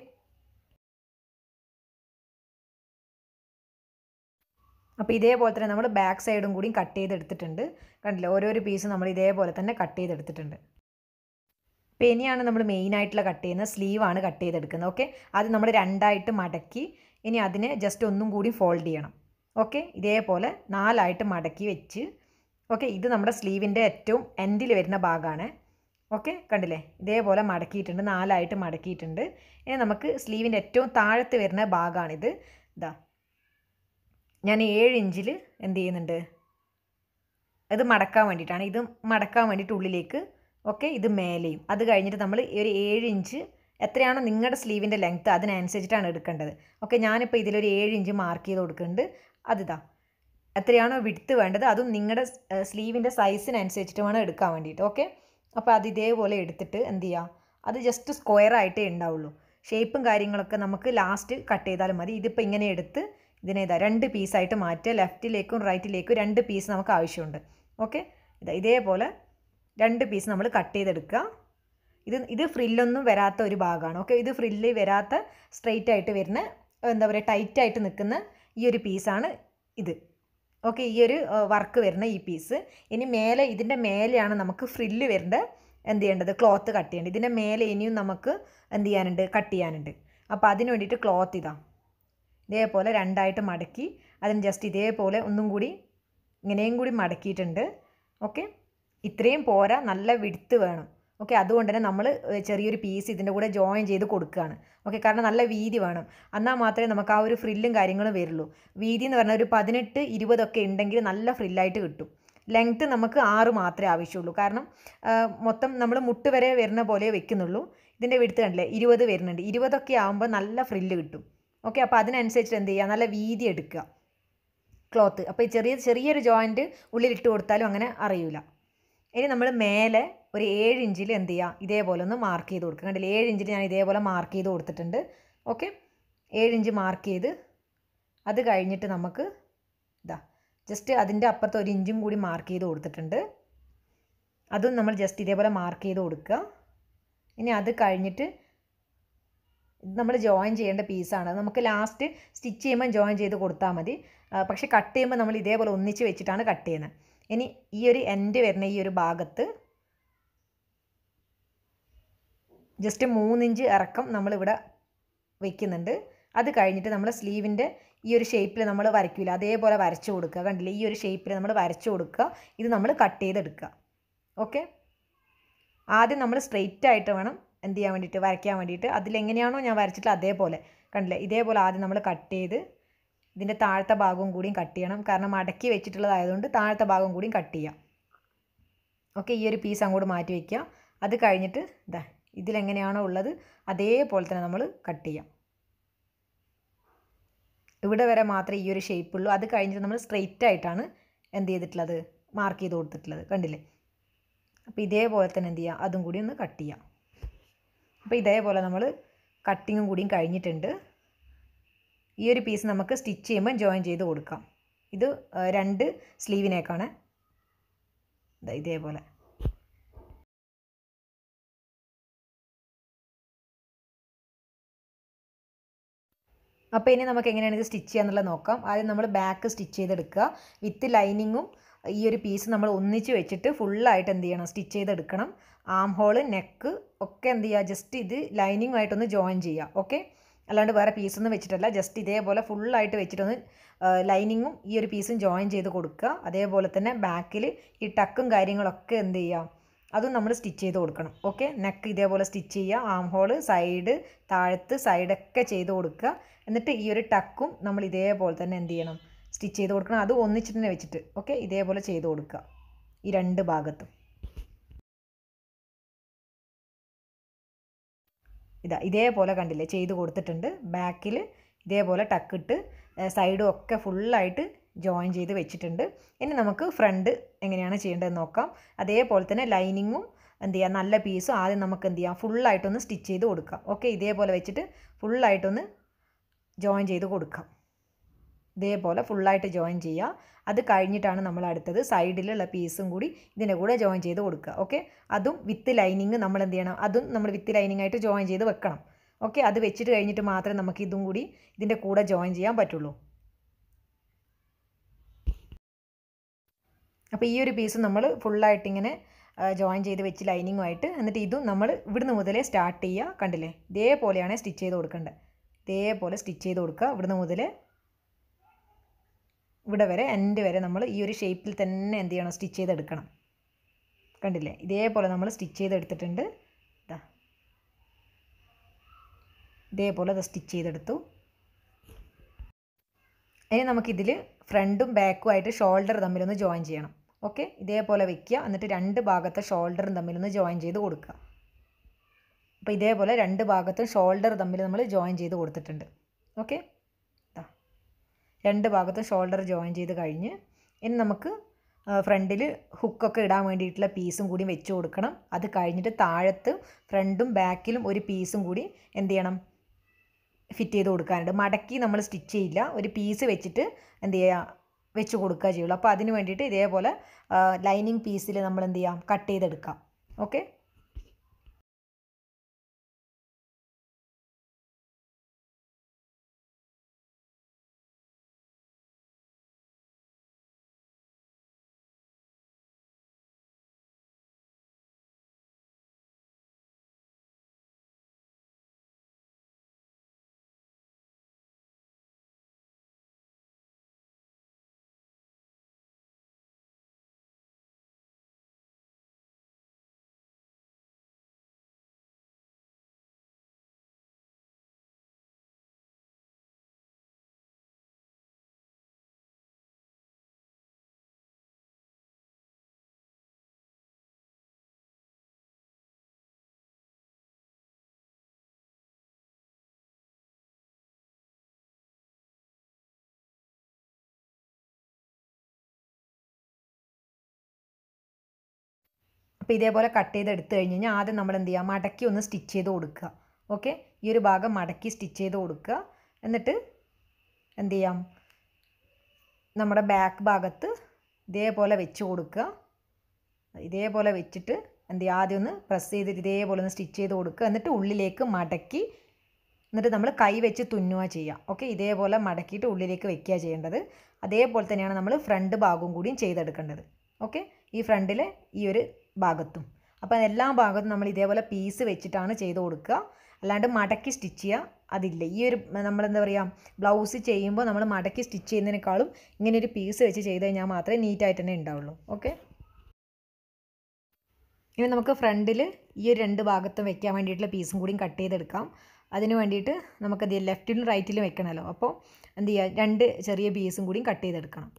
അപ്പോൾ ഇതേപോലെ തന്നെ നമ്മൾ ബാക്ക് സൈഡും കൂടി കട്ട് ചെയ്തെടുത്തിട്ടുണ്ട് കണ്ടില്ലേ ഓരോരോ പീസ് നമ്മൾ ഇതേപോലെ തന്നെ കട്ട് ചെയ്തെടുത്തിട്ടുണ്ട് അപ്പോൾ ഇനിയാണ് നമ്മൾ മെയിൻ ആയിട്ടുള്ള കട്ട് ചെയ്യുന്നത് സ്ലീവാണ് കട്ട് ചെയ്തെടുക്കുന്നത് ഓക്കെ അത് നമ്മൾ രണ്ടായിട്ട് മടക്കി ഇനി അതിനെ ജസ്റ്റ് ഒന്നും കൂടി ഫോൾഡ് ചെയ്യണം ഓക്കെ ഇതേപോലെ നാലായിട്ട് മടക്കി വെച്ച് ഓക്കെ ഇത് നമ്മുടെ സ്ലീവിൻ്റെ ഏറ്റവും എൻഡിൽ വരുന്ന ഭാഗമാണ് ഓക്കെ കണ്ടില്ലേ ഇതേപോലെ മടക്കിയിട്ടുണ്ട് നാലായിട്ട് മടക്കിയിട്ടുണ്ട് ഇനി നമുക്ക് സ്ലീവിൻ്റെ ഏറ്റവും താഴത്ത് വരുന്ന ഭാഗമാണിത് ഇതാ ഞാൻ ഏഴ് ഇഞ്ചിൽ എന്ത് ചെയ്യുന്നുണ്ട് ഇത് മടക്കാൻ വേണ്ടിയിട്ടാണ് ഇത് മടക്കാൻ വേണ്ടിയിട്ട് ഉള്ളിലേക്ക് ഓക്കെ ഇത് മേലെയും അത് കഴിഞ്ഞിട്ട് നമ്മൾ ഒരു ഏഴ് ഇഞ്ച് എത്രയാണോ നിങ്ങളുടെ സ്ലീവിൻ്റെ ലെങ്ത്ത് അതിനനുസരിച്ചിട്ടാണ് എടുക്കേണ്ടത് ഓക്കെ ഞാനിപ്പോൾ ഇതിലൊരു ഏഴ് ഇഞ്ച് മാർക്ക് ചെയ്ത് കൊടുക്കുന്നുണ്ട് അതിതാ എത്രയാണോ വിടുത്ത് വേണ്ടത് അതും നിങ്ങളുടെ സ്ലീവിൻ്റെ സൈസിനനുസരിച്ചിട്ട് വേണം എടുക്കാൻ വേണ്ടിയിട്ട് ഓക്കെ അപ്പോൾ അത് ഇതേപോലെ എടുത്തിട്ട് എന്ത് ചെയ്യുക അത് ജസ്റ്റ് സ്ക്വയർ ആയിട്ടേ ഉണ്ടാവുള്ളൂ ഷേപ്പും കാര്യങ്ങളൊക്കെ നമുക്ക് ലാസ്റ്റ് കട്ട് ചെയ്താലും മതി ഇതിപ്പോൾ ഇങ്ങനെ എടുത്ത് ഇതിനെ ഇതാ രണ്ട് പീസായിട്ട് മാറ്റുക ലെഫ്റ്റിലേക്കും റൈറ്റിലേക്കും രണ്ട് പീസ് നമുക്ക് ആവശ്യമുണ്ട് ഓക്കെ ഇതാ ഇതേപോലെ രണ്ട് പീസ് നമ്മൾ കട്ട് ചെയ്തെടുക്കുക ഇത് ഇത് ഫ്രില്ലൊന്നും വരാത്ത ഒരു ഭാഗമാണ് ഓക്കെ ഇത് ഫ്രില്ല് വരാത്ത സ്ട്രെയിറ്റ് ആയിട്ട് വരുന്ന എന്താ പറയുക ടൈറ്റ് ആയിട്ട് നിൽക്കുന്ന ഈ ഒരു പീസാണ് ഇത് ഓക്കെ ഈ ഒരു വർക്ക് വരുന്ന ഈ പീസ് ഇനി മേലെ ഇതിൻ്റെ മേലെയാണ് നമുക്ക് ഫ്രില്ല് വരേണ്ട എന്ത് ചെയ്യേണ്ടത് ക്ലോത്ത് കട്ട് ചെയ്യേണ്ടത് ഇതിൻ്റെ മേലെ ഇനിയും നമുക്ക് എന്ത് ചെയ്യാനുണ്ട് കട്ട് ചെയ്യാനുണ്ട് അപ്പോൾ അതിന് വേണ്ടിയിട്ട് ക്ലോത്ത് ഇതാ ഇതേപോലെ രണ്ടായിട്ട് മടക്കി അതിന് ജസ്റ്റ് ഇതേപോലെ ഒന്നും കൂടി ഇങ്ങനെയും കൂടി മടക്കിയിട്ടുണ്ട് ഓക്കെ ഇത്രയും പോരാ നല്ല വിടുത്ത് വേണം ഓക്കെ അതുകൊണ്ട് തന്നെ നമ്മൾ ചെറിയൊരു പീസ് ഇതിൻ്റെ കൂടെ ജോയിൻ ചെയ്ത് കൊടുക്കുകയാണ് ഓക്കെ കാരണം നല്ല വീതി വേണം എന്നാൽ മാത്രമേ നമുക്ക് ആ ഒരു ഫ്രില്ലും കാര്യങ്ങളും വരുള്ളൂ വീതി എന്ന് പറഞ്ഞാൽ ഒരു പതിനെട്ട് ഇരുപതൊക്കെ ഉണ്ടെങ്കിൽ നല്ല ഫ്രില്ലായിട്ട് കിട്ടും ലെങ്ത്ത് നമുക്ക് ആറ് മാത്രമേ ആവശ്യമുള്ളൂ കാരണം മൊത്തം നമ്മൾ മുട്ട് വരെ വരുന്ന പോലെ വെക്കുന്നുള്ളൂ ഇതിൻ്റെ വിടുത്ത് കണ്ടില്ലേ ഇരുപത് വരുന്നുണ്ട് ഇരുപതൊക്കെ ആകുമ്പോൾ നല്ല ഫ്രില്ല് കിട്ടും ഓക്കെ അപ്പോൾ അതിനനുസരിച്ച് എന്ത് ചെയ്യുക നല്ല വീതി എടുക്കുക ക്ലോത്ത് അപ്പോൾ ഈ ചെറിയ ചെറിയൊരു ജോയിൻറ്റ് ഉള്ളിലിട്ട് കൊടുത്താലും അങ്ങനെ അറിയില്ല ഇനി നമ്മൾ മേലെ ഒരു ഏഴ് ഇഞ്ചിൽ എന്ത് ചെയ്യുക ഇതേപോലെ ഒന്ന് മാർക്ക് ചെയ്ത് കൊടുക്കുക കണ്ടില്ല ഏഴ് ഇഞ്ചിൽ ഞാൻ ഇതേപോലെ മാർക്ക് ചെയ്ത് കൊടുത്തിട്ടുണ്ട് ഓക്കെ ഏഴ് ഇഞ്ച് മാർക്ക് ചെയ്ത് അത് കഴിഞ്ഞിട്ട് നമുക്ക് ഇതാ ജസ്റ്റ് അതിൻ്റെ അപ്പുറത്ത് ഒരു ഇഞ്ചും കൂടി മാർക്ക് ചെയ്ത് കൊടുത്തിട്ടുണ്ട് അതും നമ്മൾ ജസ്റ്റ് ഇതേപോലെ മാർക്ക് ചെയ്ത് കൊടുക്കുക ഇനി അത് കഴിഞ്ഞിട്ട് ഇത് നമ്മൾ ജോയിൻ ചെയ്യേണ്ട പീസാണ് നമുക്ക് ലാസ്റ്റ് സ്റ്റിച്ച് ചെയ്യുമ്പോൾ ജോയിൻ ചെയ്ത് കൊടുത്താൽ മതി പക്ഷേ കട്ട് ചെയ്യുമ്പോൾ നമ്മൾ ഇതേപോലെ ഒന്നിച്ച് വെച്ചിട്ടാണ് കട്ട് ചെയ്യുന്നത് ഇനി ഈ ഒരു എൻഡ് വരുന്ന ഈ ഒരു ഭാഗത്ത് ജസ്റ്റ് മൂന്നിഞ്ച് ഇറക്കം നമ്മളിവിടെ വെക്കുന്നുണ്ട് അത് കഴിഞ്ഞിട്ട് നമ്മൾ സ്ലീവിൻ്റെ ഈ ഒരു ഷേപ്പിൽ നമ്മൾ വരയ്ക്കില്ല അതേപോലെ വരച്ചു കൊടുക്കുക കണ്ടില്ലേ ഈ ഒരു ഷേപ്പിൽ നമ്മൾ വരച്ചു കൊടുക്കുക ഇത് നമ്മൾ കട്ട് ചെയ്തെടുക്കുക ഓക്കെ ആദ്യം നമ്മൾ സ്ട്രെയിറ്റ് ആയിട്ട് വേണം എന്ത് ചെയ്യാൻ വേണ്ടിയിട്ട് വരയ്ക്കാൻ വേണ്ടിയിട്ട് അതിലെങ്ങനെയാണോ ഞാൻ വരച്ചിട്ടുള്ള അതേപോലെ കണ്ടില്ലേ ഇതേപോലെ ആദ്യം നമ്മൾ കട്ട് ചെയ്ത് ഇതിൻ്റെ താഴത്തെ ഭാഗവും കൂടിയും കട്ട് ചെയ്യണം കാരണം മടക്കി വെച്ചിട്ടുള്ളതായതുകൊണ്ട് താഴത്തെ ഭാഗം കൂടിയും കട്ട് ചെയ്യാം ഓക്കെ ഈ ഒരു പീസ് അങ്ങോട്ട് മാറ്റി വയ്ക്കുക അത് കഴിഞ്ഞിട്ട് ഇതാ ഇതിലെങ്ങനെയാണോ ഉള്ളത് അതേപോലെ തന്നെ നമ്മൾ കട്ട് ചെയ്യാം ഇവിടെ വരെ മാത്രമേ ഈ ഒരു ഷേപ്പ് ഉള്ളൂ അത് കഴിഞ്ഞിട്ട് നമ്മൾ സ്ട്രെയിറ്റ് ആയിട്ടാണ് എന്ത് ചെയ്തിട്ടുള്ളത് മാർക്ക് ചെയ്ത് കൊടുത്തിട്ടുള്ളത് കണ്ടില്ലേ അപ്പോൾ ഇതേപോലെ തന്നെ എന്ത് ചെയ്യുക അതും കൂടി ഒന്ന് കട്ട് ചെയ്യാം അപ്പോൾ ഇതേപോലെ നമ്മൾ കട്ടിങ്ങും കൂടിയും കഴിഞ്ഞിട്ടുണ്ട് ഈ ഒരു പീസ് നമുക്ക് സ്റ്റിച്ച് ചെയ്യുമ്പോൾ ജോയിൻ ചെയ്ത് കൊടുക്കാം ഇത് രണ്ട് സ്ലീവിനേക്കാണ് ഇതേപോലെ അപ്പോൾ ഇനി നമുക്ക് എങ്ങനെയാണ് ഇത് സ്റ്റിച്ച് ചെയ്യാന്നുള്ളത് നോക്കാം ആദ്യം നമ്മൾ ബാക്ക് സ്റ്റിച്ച് ചെയ്തെടുക്കുക വിത്ത് ലൈനിങ്ങും ഈ ഒരു പീസ് നമ്മൾ ഒന്നിച്ച് വെച്ചിട്ട് ഫുള്ളായിട്ട് എന്ത് ചെയ്യണം സ്റ്റിച്ച് ചെയ്തെടുക്കണം ആം ഹോള് നെക്ക് ഒക്കെ എന്ത് ചെയ്യുക ജസ്റ്റ് ഇത് ലൈനിങ്ങുമായിട്ടൊന്ന് ജോയിൻ ചെയ്യുക ഓക്കെ അല്ലാണ്ട് വേറെ പീസൊന്നും വെച്ചിട്ടല്ല ജസ്റ്റ് ഇതേപോലെ ഫുള്ളായിട്ട് വെച്ചിട്ടൊന്ന് ലൈനിങ്ങും ഈ ഒരു പീസും ജോയിൻ ചെയ്ത് കൊടുക്കുക അതേപോലെ തന്നെ ബാക്കിൽ ഈ ടക്കും കാര്യങ്ങളൊക്കെ എന്ത് ചെയ്യുക അതും നമ്മൾ സ്റ്റിച്ച് ചെയ്ത് കൊടുക്കണം ഓക്കെ നെക്ക് ഇതേപോലെ സ്റ്റിച്ച് ചെയ്യുക ആം ഹോള് സൈഡ് താഴത്ത് സൈഡൊക്കെ ചെയ്ത് കൊടുക്കുക എന്നിട്ട് ഈ ഒരു ടക്കും നമ്മൾ ഇതേപോലെ തന്നെ എന്ത് ചെയ്യണം സ്റ്റിച്ച് ചെയ്ത് കൊടുക്കണം അത് ഒന്നിച്ചിട്ട് തന്നെ വെച്ചിട്ട് ഓക്കെ ഇതേപോലെ ചെയ്ത് കൊടുക്കുക ഈ രണ്ട് ഭാഗത്തും ഇതാ ഇതേപോലെ കണ്ടില്ലേ ചെയ്ത് കൊടുത്തിട്ടുണ്ട് ബാക്കിൽ ഇതേപോലെ ടക്കിട്ട് സൈഡും ഒക്കെ ഫുള്ളായിട്ട് ജോയിൻ ചെയ്ത് വെച്ചിട്ടുണ്ട് ഇനി നമുക്ക് ഫ്രണ്ട് എങ്ങനെയാണ് ചെയ്യേണ്ടതെന്ന് നോക്കാം അതേപോലെ തന്നെ ലൈനിങ്ങും എന്ത് ചെയ്യുക നല്ല പീസും ആദ്യം നമുക്ക് എന്ത് ചെയ്യാം ഫുള്ളായിട്ടൊന്ന് സ്റ്റിച്ച് ചെയ്ത് കൊടുക്കാം ഓക്കെ ഇതേപോലെ വെച്ചിട്ട് ഫുള്ളായിട്ടൊന്ന് ജോയിൻ ചെയ്ത് കൊടുക്കാം ഇതേപോലെ ഫുള്ളായിട്ട് ജോയിൻ ചെയ്യുക അത് കഴിഞ്ഞിട്ടാണ് നമ്മൾ അടുത്തത് സൈഡിലുള്ള പീസും കൂടി ഇതിൻ്റെ കൂടെ ജോയിൻ ചെയ്ത് കൊടുക്കുക ഓക്കെ അതും വിത്ത് ലൈനിങ് നമ്മൾ എന്ത് ചെയ്യണം അതും നമ്മൾ വിത്ത് ലൈനിങ് ആയിട്ട് ജോയിൻ ചെയ്ത് വെക്കണം ഓക്കെ അത് വെച്ചിട്ട് കഴിഞ്ഞിട്ട് മാത്രമേ നമുക്ക് ഇതും കൂടി ഇതിൻ്റെ കൂടെ ജോയിൻ ചെയ്യാൻ പറ്റുള്ളൂ അപ്പോൾ ഈ ഒരു പീസ് നമ്മൾ ഫുള്ളായിട്ട് ഇങ്ങനെ ജോയിൻ ചെയ്ത് വെച്ച് ലൈനിങ്ങുമായിട്ട് എന്നിട്ട് ഇതും നമ്മൾ ഇവിടുന്ന് മുതലേ സ്റ്റാർട്ട് ചെയ്യുക കണ്ടില്ലേ ഇതേപോലെയാണ് സ്റ്റിച്ച് ചെയ്ത് കൊടുക്കേണ്ടത് ഇതേപോലെ സ്റ്റിച്ച് ചെയ്ത് കൊടുക്കുക ഇവിടുന്ന് മുതൽ ഇവിടെ വരെ എൻഡ് വരെ നമ്മൾ ഈ ഒരു ഷേപ്പിൽ തന്നെ എന്ത് ചെയ്യണം സ്റ്റിച്ച് ചെയ്തെടുക്കണം കണ്ടില്ലേ ഇതേപോലെ നമ്മൾ സ്റ്റിച്ച് ചെയ്തെടുത്തിട്ടുണ്ട് ഇതാ ഇതേപോലെ അത് സ്റ്റിച്ച് ചെയ്തെടുത്തു ഇനി നമുക്കിതിൽ ഫ്രണ്ടും ബാക്കും ആയിട്ട് ഷോൾഡർ തമ്മിലൊന്ന് ജോയിൻ ചെയ്യണം ഓക്കെ ഇതേപോലെ വെക്കുക എന്നിട്ട് രണ്ട് ഭാഗത്തെ ഷോൾഡറും തമ്മിലൊന്ന് ജോയിൻ ചെയ്ത് കൊടുക്കുക അപ്പോൾ ഇതേപോലെ രണ്ട് ഭാഗത്തും ഷോൾഡർ തമ്മിൽ നമ്മൾ ജോയിൻ ചെയ്ത് കൊടുത്തിട്ടുണ്ട് ഓക്കെ രണ്ട് ഭാഗത്തും ഷോൾഡർ ജോയിൻ ചെയ്ത് കഴിഞ്ഞ് ഇനി നമുക്ക് ഫ്രണ്ടിൽ ഹുക്കൊക്കെ ഇടാൻ വേണ്ടിയിട്ടുള്ള പീസും കൂടി വെച്ച് കൊടുക്കണം അത് കഴിഞ്ഞിട്ട് താഴത്ത് ഫ്രണ്ടും ബാക്കിലും ഒരു പീസും കൂടി എന്ത് ചെയ്യണം ഫിറ്റ് ചെയ്ത് കൊടുക്കാനുണ്ട് മടക്കി നമ്മൾ സ്റ്റിച്ച് ചെയ്യില്ല ഒരു പീസ് വെച്ചിട്ട് എന്ത് ചെയ്യുക വെച്ച് കൊടുക്കുക ചെയ്യുള്ളൂ അപ്പോൾ അതിന് വേണ്ടിയിട്ട് ഇതേപോലെ ലൈനിങ് പീസിൽ നമ്മൾ എന്ത് ചെയ്യാം കട്ട് ചെയ്തെടുക്കാം ഓക്കെ അപ്പോൾ ഇതേപോലെ കട്ട് ചെയ്ത് എടുത്തു കഴിഞ്ഞ് കഴിഞ്ഞാൽ ആദ്യം നമ്മൾ എന്ത് ചെയ്യുക മടക്കി ഒന്ന് സ്റ്റിച്ച് ചെയ്ത് കൊടുക്കുക ഓക്കെ ഈ ഒരു ഭാഗം മടക്കി സ്റ്റിച്ച് ചെയ്ത് കൊടുക്കുക എന്നിട്ട് എന്ത് ചെയ്യാം നമ്മുടെ ബാക്ക് ഭാഗത്ത് ഇതേപോലെ വെച്ച് കൊടുക്കുക ഇതേപോലെ വെച്ചിട്ട് എന്ത് ചെയ്യുക ആദ്യം ഒന്ന് പ്രസ് ചെയ്തിട്ട് ഇതേപോലെ ഒന്ന് സ്റ്റിച്ച് ചെയ്ത് കൊടുക്കുക എന്നിട്ട് ഉള്ളിലേക്ക് മടക്കി എന്നിട്ട് നമ്മൾ കൈ വെച്ച് തുന്നുക ചെയ്യുക ഓക്കെ ഇതേപോലെ മടക്കിയിട്ട് ഉള്ളിലേക്ക് വെക്കുക ചെയ്യേണ്ടത് അതേപോലെ തന്നെയാണ് നമ്മൾ ഫ്രണ്ട് ഭാഗവും കൂടിയും ചെയ്തെടുക്കേണ്ടത് ഓക്കെ ഈ ഫ്രണ്ടിലെ ഈ ഒരു ഭാഗത്തും അപ്പോൾ എല്ലാ ഭാഗത്തും നമ്മൾ ഇതേപോലെ പീസ് വെച്ചിട്ടാണ് ചെയ്ത് കൊടുക്കുക അല്ലാണ്ട് മടക്കി സ്റ്റിച്ച് ചെയ്യുക അതില്ല ഈ ഒരു നമ്മളെന്താ പറയുക ബ്ലൗസ് ചെയ്യുമ്പോൾ നമ്മൾ മടക്കി സ്റ്റിച്ച് ചെയ്യുന്നതിനേക്കാളും ഇങ്ങനെ ഒരു പീസ് വെച്ച് ചെയ്ത് കഴിഞ്ഞാൽ മാത്രമേ നീറ്റായിട്ട് തന്നെ ഉണ്ടാവുള്ളൂ ഓക്കെ ഇനി നമുക്ക് ഫ്രണ്ടിൽ ഈ ഒരു രണ്ട് ഭാഗത്തും വെക്കാൻ വേണ്ടിയിട്ടുള്ള പീസും കൂടിയും കട്ട് ചെയ്തെടുക്കാം അതിന് വേണ്ടിയിട്ട് നമുക്കത് ലെഫ്റ്റിലും റൈറ്റിലും വെക്കണമല്ലോ അപ്പോൾ എന്ത് ചെയ്യുക രണ്ട് ചെറിയ പീസും കൂടിയും കട്ട് ചെയ്തെടുക്കണം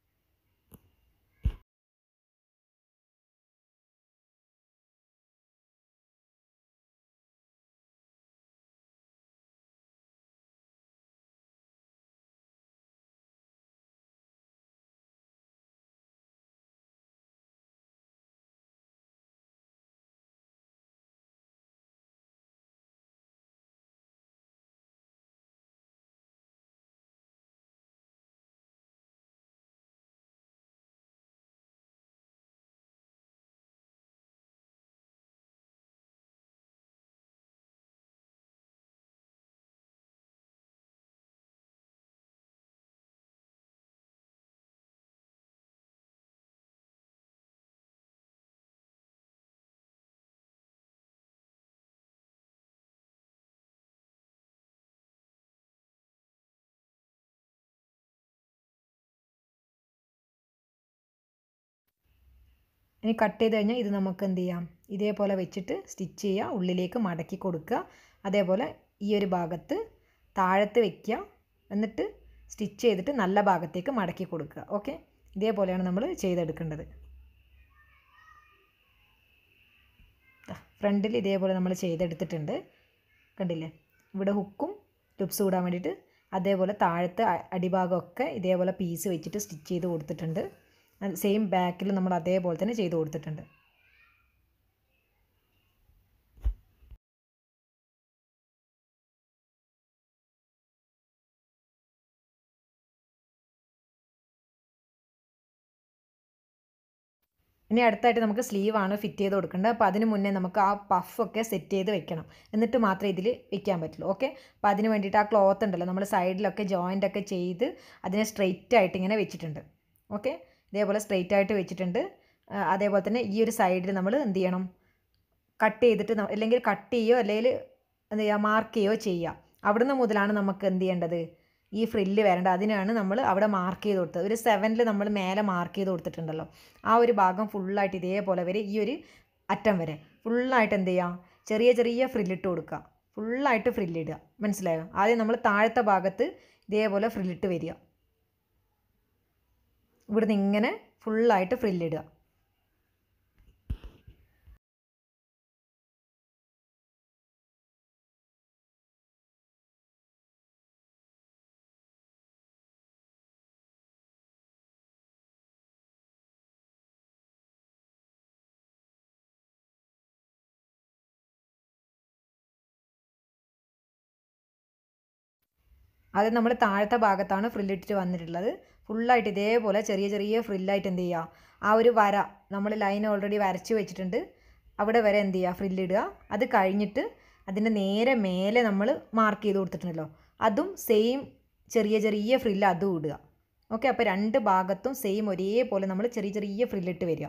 ഇനി കട്ട് ചെയ്ത് കഴിഞ്ഞാൽ ഇത് നമുക്ക് എന്ത് ചെയ്യാം ഇതേപോലെ വെച്ചിട്ട് സ്റ്റിച്ച് ചെയ്യുക ഉള്ളിലേക്ക് മടക്കി കൊടുക്കുക അതേപോലെ ഈ ഒരു ഭാഗത്ത് താഴത്ത് വെക്കുക എന്നിട്ട് സ്റ്റിച്ച് ചെയ്തിട്ട് നല്ല ഭാഗത്തേക്ക് മടക്കി കൊടുക്കുക ഓക്കെ ഇതേപോലെയാണ് നമ്മൾ ചെയ്തെടുക്കേണ്ടത് ഫ്രണ്ടിൽ ഇതേപോലെ നമ്മൾ ചെയ്തെടുത്തിട്ടുണ്ട് കണ്ടില്ലേ ഇവിടെ ഹുക്കും ലുപ്സ് കൂടാൻ വേണ്ടിയിട്ട് അതേപോലെ താഴത്തെ അടിഭാഗമൊക്കെ ഇതേപോലെ പീസ് വെച്ചിട്ട് സ്റ്റിച്ച് ചെയ്ത് കൊടുത്തിട്ടുണ്ട് സെയിം ബാക്കിൽ നമ്മൾ അതേപോലെ തന്നെ ചെയ്ത് കൊടുത്തിട്ടുണ്ട് ഇനി അടുത്തായിട്ട് നമുക്ക് സ്ലീവാണ് ഫിറ്റ് ചെയ്ത് കൊടുക്കേണ്ടത് അപ്പോൾ അതിന് മുന്നേ നമുക്ക് ആ പഫൊക്കെ സെറ്റ് ചെയ്ത് വെക്കണം എന്നിട്ട് മാത്രമേ ഇതിൽ വെക്കാൻ പറ്റുള്ളൂ ഓക്കെ അപ്പോൾ അതിന് വേണ്ടിയിട്ട് ആ ക്ലോത്ത് ഉണ്ടല്ലോ നമ്മൾ സൈഡിലൊക്കെ ജോയിൻ്റ് ഒക്കെ ചെയ്ത് അതിനെ സ്ട്രെയിറ്റ് ആയിട്ട് ഇങ്ങനെ വെച്ചിട്ടുണ്ട് ഓക്കെ ഇതേപോലെ സ്ട്രെയിറ്റ് ആയിട്ട് വെച്ചിട്ടുണ്ട് അതേപോലെ തന്നെ ഈ ഒരു സൈഡിൽ നമ്മൾ എന്ത് ചെയ്യണം കട്ട് ചെയ്തിട്ട് അല്ലെങ്കിൽ കട്ട് ചെയ്യുകയോ അല്ലെങ്കിൽ എന്ത് ചെയ്യുക മാർക്ക് ചെയ്യുകയോ ചെയ്യുക അവിടുന്ന് മുതലാണ് നമുക്ക് എന്ത് ചെയ്യേണ്ടത് ഈ ഫ്രില്ല് വരേണ്ടത് അതിനാണ് നമ്മൾ അവിടെ മാർക്ക് ചെയ്ത് കൊടുത്തത് ഒരു സെവനിൽ നമ്മൾ മേലെ മാർക്ക് ചെയ്ത് കൊടുത്തിട്ടുണ്ടല്ലോ ആ ഒരു ഭാഗം ഫുള്ളായിട്ട് ഇതേപോലെ വരെ ഈ ഒരു അറ്റം വരെ ഫുള്ളായിട്ട് എന്ത് ചെയ്യുക ചെറിയ ചെറിയ ഫ്രില്ലിട്ട് കൊടുക്കുക ഫുള്ളായിട്ട് ഫ്രില്ലിടുക മനസ്സിലായോ ആദ്യം നമ്മൾ താഴത്തെ ഭാഗത്ത് ഇതേപോലെ ഫ്രില്ലിട്ട് വരിക ഇവിടുന്ന് ഇങ്ങനെ ഫുള്ളായിട്ട് ഫ്രില്ലിടുക അത് നമ്മൾ താഴത്തെ ഭാഗത്താണ് ഫ്രില്ലിട്ടിട്ട് വന്നിട്ടുള്ളത് ഫുള്ളായിട്ട് ഇതേപോലെ ചെറിയ ചെറിയ ഫ്രില്ലായിട്ട് എന്ത് ചെയ്യുക ആ ഒരു വര നമ്മൾ ലൈൻ ഓൾറെഡി വരച്ച് വെച്ചിട്ടുണ്ട് അവിടെ വരെ എന്ത് ചെയ്യുക ഫ്രില്ലിടുക അത് കഴിഞ്ഞിട്ട് അതിൻ്റെ നേരെ മേലെ നമ്മൾ മാർക്ക് ചെയ്ത് കൊടുത്തിട്ടുണ്ടല്ലോ അതും സെയിം ചെറിയ ചെറിയ ഫ്രില്ല് അതും ഇടുക ഓക്കെ അപ്പോൾ രണ്ട് ഭാഗത്തും സെയിം ഒരേപോലെ നമ്മൾ ചെറിയ ചെറിയ ഫ്രില്ലിട്ട് വരിക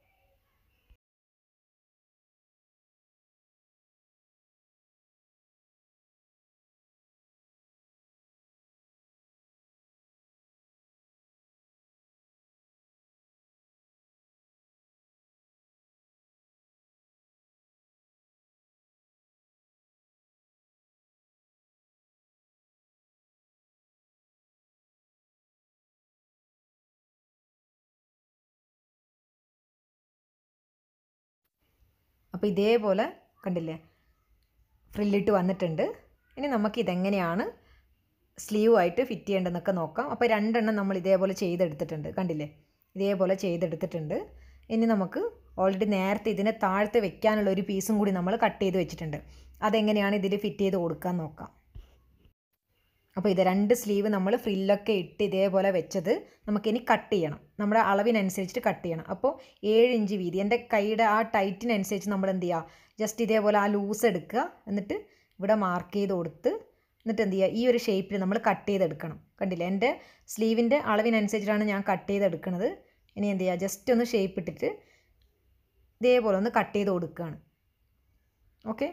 അപ്പോൾ ഇതേപോലെ കണ്ടില്ലേ ഫ്രില്ലിട്ട് വന്നിട്ടുണ്ട് ഇനി നമുക്ക് ഇതെങ്ങനെയാണ് സ്ലീവ് ആയിട്ട് ഫിറ്റ് ചെയ്യേണ്ടതെന്നൊക്കെ നോക്കാം അപ്പോൾ രണ്ടെണ്ണം നമ്മൾ ഇതേപോലെ ചെയ്തെടുത്തിട്ടുണ്ട് കണ്ടില്ലേ ഇതേപോലെ ചെയ്തെടുത്തിട്ടുണ്ട് ഇനി നമുക്ക് ഓൾറെഡി നേരത്തെ ഇതിനെ താഴത്തെ വെക്കാനുള്ള ഒരു പീസും കൂടി നമ്മൾ കട്ട് ചെയ്ത് വെച്ചിട്ടുണ്ട് അതെങ്ങനെയാണ് ഇതിൽ ഫിറ്റ് ചെയ്ത് കൊടുക്കാൻ നോക്കാം അപ്പോൾ ഇത് രണ്ട് സ്ലീവ് നമ്മൾ ഫ്രില്ലൊക്കെ ഇട്ട് ഇതേപോലെ വെച്ചത് നമുക്കിനി കട്ട് ചെയ്യണം നമ്മുടെ അളവിനനുസരിച്ചിട്ട് കട്ട് ചെയ്യണം അപ്പോൾ ഏഴ് ഇഞ്ച് വീതി എൻ്റെ കൈയുടെ ആ ടൈറ്റിനനുസരിച്ച് നമ്മൾ എന്ത് ചെയ്യുക ജസ്റ്റ് ഇതേപോലെ ആ ലൂസ് എടുക്കുക എന്നിട്ട് ഇവിടെ മാർക്ക് ചെയ്ത് കൊടുത്ത് എന്നിട്ട് എന്ത് ചെയ്യുക ഈ ഒരു ഷേപ്പിൽ നമ്മൾ കട്ട് ചെയ്തെടുക്കണം കണ്ടില്ലേ എൻ്റെ സ്ലീവിൻ്റെ അളവിനനുസരിച്ചിട്ടാണ് ഞാൻ കട്ട് ചെയ്തെടുക്കുന്നത് ഇനി എന്ത് ചെയ്യുക ജസ്റ്റ് ഒന്ന് ഷേപ്പ് ഇട്ടിട്ട് ഇതേപോലെ ഒന്ന് കട്ട് ചെയ്ത് കൊടുക്കുകയാണ് ഓക്കെ